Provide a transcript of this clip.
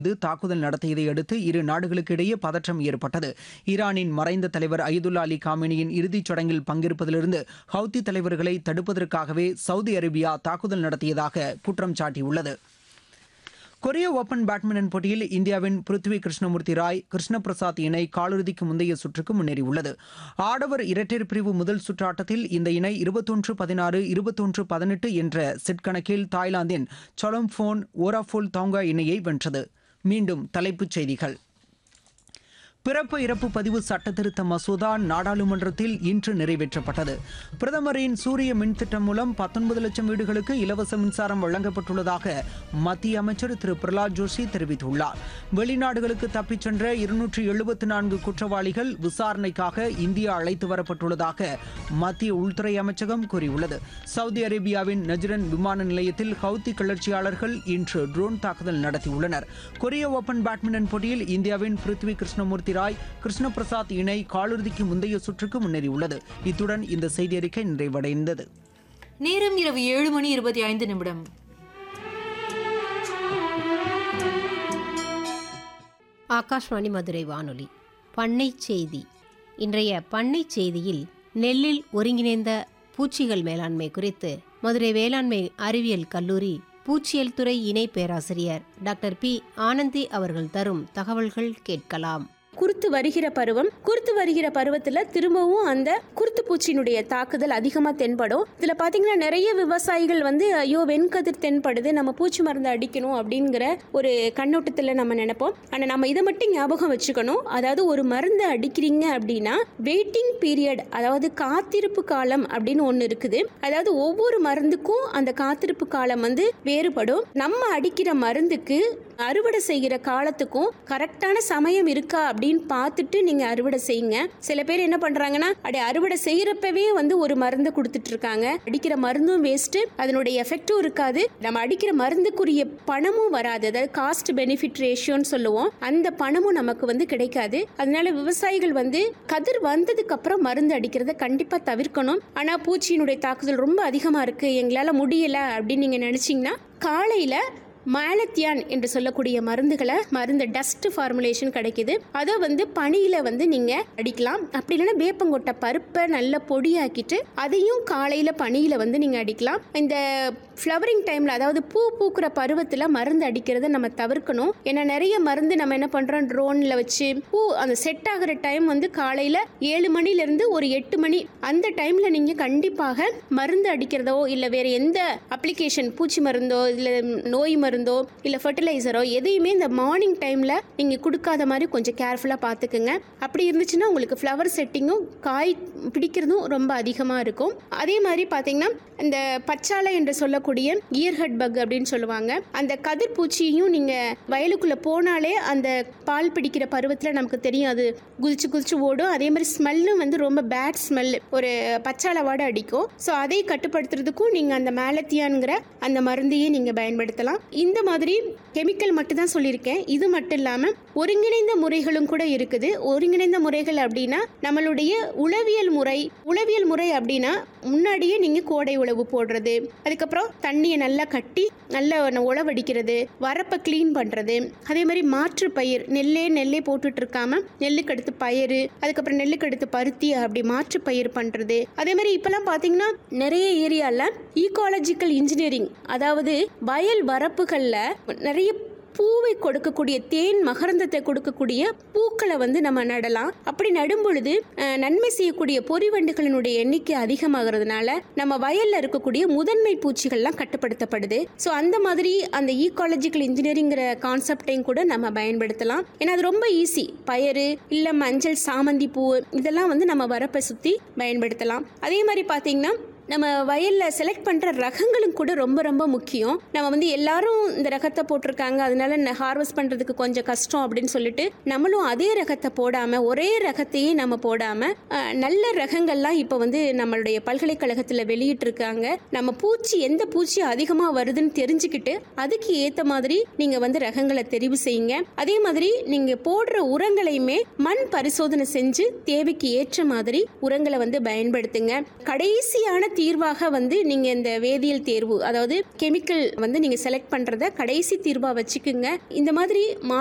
மீது தாக்குதல் நடத்தியதை அடுத்து இரு நாடுகளுக்கு இடையே பதற்றம் ஏற்பட்டது ஈரானின் மறைந்த தலைவர் அய்துல்லா அலி காமினியின் இறுதிச் சடங்கில் பங்கேற்பதிலிருந்து ஹவுத்தி தலைவர்களை தடுப்பதற்காகவே சவுதி அரேபியா தாக்குதல் நடத்தியதாக குற்றம் சாட்டியுள்ளது கொரிய ஓபன் பேட்மிண்டன் போட்டியில் இந்தியாவின் பிருத்வி கிருஷ்ணமூர்த்தி ராய் கிருஷ்ண பிரசாத் இணை காலிறுதிக்கு முந்தைய சுற்றுக்கு முன்னேறியுள்ளது ஆடவர் இரட்டையர் பிரிவு முதல் சுற்று ஆட்டத்தில் இந்த இணை இருபத்தொன்று பதினாறு இருபத்தொன்று பதினெட்டு என்ற செட் கணக்கில் தாய்லாந்தின் சொலம்ஃபோன் ஓராஃபோல் தாங்கா இணையை வென்றது மீண்டும் தலைப்புச் செய்திகள் பிறப்பு இறப்பு பதிவு சட்டத்திருத்த மசோதா நாடாளுமன்றத்தில் இன்று நிறைவேற்றப்பட்டது பிரதமரின் சூரிய மின் திட்டம் மூலம் பத்தொன்பது லட்சம் வீடுகளுக்கு இலவச மின்சாரம் வழங்கப்பட்டுள்ளதாக மத்திய அமைச்சர் திரு பிரகலாத் ஜோஷி தெரிவித்துள்ளார் வெளிநாடுகளுக்கு தப்பிச் சென்ற இருநூற்றி எழுபத்தி நான்கு குற்றவாளிகள் விசாரணைக்காக இந்தியா அழைத்து வரப்பட்டுள்ளதாக மத்திய உள்துறை அமைச்சகம் கூறியுள்ளது சவுதி அரேபியாவின் நஜ்ரன் விமான நிலையத்தில் ஹவுத்தி கிளர்ச்சியாளர்கள் இன்று ட்ரோன் தாக்குதல் நடத்தியுள்ளனர் கொரிய ஓபன் பேட்மிண்டன் போட்டியில் இந்தியாவின் பிருத்வி கிருஷ்ணமூர்த்தி ராய் கிருஷ்ண பிரசாத் இணை காலிறுதிக்கு முந்தைய சுற்றுக்கு முன்னேறியுள்ளது இத்துடன் இந்த செய்தி அறிக்கை நிறைவடைந்தது நேரம் இரவு ஏழு மணி இருபத்தி ஐந்து நிமிடம் ஆகாஷ்வாணி மதுரை வானொலி பண்ணை செய்தி இன்றைய பண்ணை செய்தியில் நெல்லில் ஒருங்கிணைந்த பூச்சிகள் மேலாண்மை குறித்து மதுரை வேளாண்மை அறிவியல் கல்லூரி பூச்சியல் துறை இணை பேராசிரியர் டாக்டர் பி ஆனந்தி அவர்கள் தரும் தகவல்கள் கேட்கலாம் குருத்து வருகிற பருவம் குருத்து வருகிற பருவத்துல திரும்பவும் அந்த குருத்து பூச்சியினுடைய தாக்குதல் அதிகமா தென்படும் இதுல பாத்தீங்கன்னா நிறைய விவசாயிகள் வந்து ஐயோ வெண்கதிர் தென்படுது நம்ம பூச்சி மருந்து அடிக்கணும் அப்படிங்கிற ஒரு கண்ணோட்டத்துல நம்ம நினைப்போம் ஆனா நம்ம இதை மட்டும் ஞாபகம் வச்சுக்கணும் அதாவது ஒரு மருந்து அடிக்கிறீங்க அப்படின்னா வெயிட்டிங் பீரியட் அதாவது காத்திருப்பு காலம் அப்படின்னு ஒன்று இருக்குது அதாவது ஒவ்வொரு மருந்துக்கும் அந்த காத்திருப்பு காலம் வந்து வேறுபடும் நம்ம அடிக்கிற மருந்துக்கு அறுவடை செய்கிற காலத்துக்கும் கரெக்டான சமயம் இருக்கா அப்படின்னு பார்த்துட்டு நீங்க அறுவடை செய்யுங்க சில பேர் என்ன பண்றாங்கன்னா அப்படி அறுவடை செய்யறப்பவே வந்து ஒரு மருந்து கொடுத்துட்டு இருக்காங்க அடிக்கிற மருந்தும் வேஸ்ட் அதனுடைய எஃபெக்டும் இருக்காது நம்ம அடிக்கிற மருந்துக்குரிய பணமும் வராது அதாவது காஸ்ட் பெனிஃபிட் ரேஷியோன்னு சொல்லுவோம் அந்த பணமும் நமக்கு வந்து கிடைக்காது அதனால விவசாயிகள் வந்து கதிர் வந்ததுக்கு அப்புறம் மருந்து அடிக்கிறத கண்டிப்பா தவிர்க்கணும் ஆனா பூச்சியினுடைய தாக்குதல் ரொம்ப அதிகமா இருக்கு எங்களால முடியல அப்படின்னு நீங்க நினைச்சீங்கன்னா காலையில மேலத்தியான் என்று சொல்லக்கூடிய மருந்துகளை மருந்து டஸ்ட் ஃபார்முலேஷன் கிடைக்குது அதை வந்து பனியில வந்து நீங்க அடிக்கலாம் அப்படி இல்லைன்னா வேப்பங்கொட்டை பருப்பை நல்லா பொடியாக்கிட்டு அதையும் காலையில பனியில வந்து நீங்க அடிக்கலாம் இந்த ஃப்ளவரிங் டைம்ல அதாவது பூ பூக்குற பருவத்தில் மருந்து அடிக்கிறத நம்ம தவிர்க்கணும் ஏன்னா நிறைய மருந்து நம்ம என்ன பண்றோம் ட்ரோன்ல வச்சு பூ அந்த செட் ஆகுற டைம் வந்து காலையில ஏழு மணில இருந்து ஒரு எட்டு மணி அந்த டைம்ல நீங்க கண்டிப்பாக மருந்து அடிக்கிறதோ இல்ல வேற எந்த அப்ளிகேஷன் பூச்சி மருந்தோ இல்ல நோய் மருந்தோ இல்ல ஃபர்டிலைசரோ எதையுமே இந்த மார்னிங் டைம்ல நீங்க கொடுக்காத மாதிரி கொஞ்சம் கேர்ஃபுல்லா பாத்துக்குங்க அப்படி இருந்துச்சுன்னா உங்களுக்கு ஃப்ளவர் செட்டிங்கும் காய் பிடிக்கிறதும் ரொம்ப அதிகமா இருக்கும் அதே மாதிரி பாத்தீங்கன்னா இந்த பச்சாலை என்று சொல்லக்கூடிய இயர்ஹட் பக் அப்படின்னு சொல்லுவாங்க அந்த கதிர் பூச்சியையும் நீங்க வயலுக்குள்ள போனாலே அந்த பால் பிடிக்கிற பருவத்துல நமக்கு தெரியும் அது குதிச்சு குதிச்சு ஓடும் அதே மாதிரி ஸ்மெல்லும் வந்து ரொம்ப பேட் ஸ்மெல் ஒரு பச்சாலை வாடை அடிக்கும் ஸோ அதை கட்டுப்படுத்துறதுக்கும் நீங்க அந்த மேலத்தியான்ங்கிற அந்த மருந்தையே நீங்க பயன்படுத்தலாம் இந்த மாதிரி கெமிக்கல் மட்டும் தான் சொல்லியிருக்கேன் இது மட்டும் இல்லாம ஒருங்கிணைந்த முறைகளும் கூட இருக்குது ஒருங்கிணைந்த முறைகள் அப்படின்னா நம்மளுடைய உளவியல் முறை உளவியல் முறை அப்படின்னா முன்னாடியே நீங்க கோடை உழவு போடுறது அதுக்கப்புறம் தண்ணியை நல்லா கட்டி நல்லா உழவடிக்கிறது வரப்பை க்ளீன் பண்றது அதே மாதிரி மாற்று பயிர் நெல்லே நெல்லே போட்டுட்டு இருக்காம நெல்லுக்கு அடுத்து பயிர் அதுக்கப்புறம் நெல்லுக்கு அடுத்து பருத்தி அப்படி மாற்று பயிர் பண்றது அதே மாதிரி இப்பெல்லாம் பாத்தீங்கன்னா நிறைய ஏரியால ஈகாலஜிக்கல் இன்ஜினியரிங் அதாவது வயல் வரப்புகள்ல நிறைய பூவை கொடுக்கக்கூடிய தேன் மகரந்தத்தை கொடுக்கக்கூடிய பூக்களை வந்து நம்ம நடலாம் அப்படி நடும் பொழுது அஹ், நன்மை செய்யக்கூடிய பொறிவண்டுகளினுடைய எண்ணிக்கை அதிகமாகிறதுனால நம்ம வயல்ல இருக்கக்கூடிய முதன்மை பூச்சிகள்லாம் கட்டுப்படுத்தப்படுது ஸோ அந்த மாதிரி அந்த ஈகாலஜிக்கல் இன்ஜினியரிங்கிற கான்செப்டையும் கூட நம்ம பயன்படுத்தலாம் ஏன்னா அது ரொம்ப ஈஸி பயறு இல்லை மஞ்சள் சாமந்தி பூ இதெல்லாம் வந்து நம்ம வரப்பை சுற்றி பயன்படுத்தலாம் அதே மாதிரி பார்த்தீங்கன்னா நம்ம வயல்ல செலக்ட் பண்ற ரகங்களும் கூட ரொம்ப ரொம்ப முக்கியம் நம்ம வந்து எல்லாரும் இந்த ரகத்தை போட்டிருக்காங்க அதனால ஹார்வெஸ்ட் பண்றதுக்கு கொஞ்சம் கஷ்டம் அப்படின்னு சொல்லிட்டு நம்மளும் அதே ரகத்தை போடாம ஒரே ரகத்தையே நம்ம போடாம அஹ், நல்ல ரகங்கள்லாம் இப்போ வந்து நம்மளுடைய பல்கலைக்கழகத்தில் வெளியிட்டிருக்காங்க நம்ம பூச்சி எந்த பூச்சி அதிகமாக வருதுன்னு தெரிஞ்சுக்கிட்டு அதுக்கு ஏற்ற மாதிரி நீங்க வந்து ரகங்களை தெரிவு செய்யுங்க அதே மாதிரி நீங்க போடுற உரங்களையுமே மண் பரிசோதனை செஞ்சு தேவைக்கு ஏற்ற மாதிரி உரங்களை வந்து பயன்படுத்துங்க கடைசியான தீர்வாக வந்து நீங்க இந்த வேதியியல் தேர்வு அதாவது கெமிக்கல் வந்து நீங்க செலக்ட் பண்றத கடைசி தீர்வா வச்சுக்குங்க இந்த மாதிரி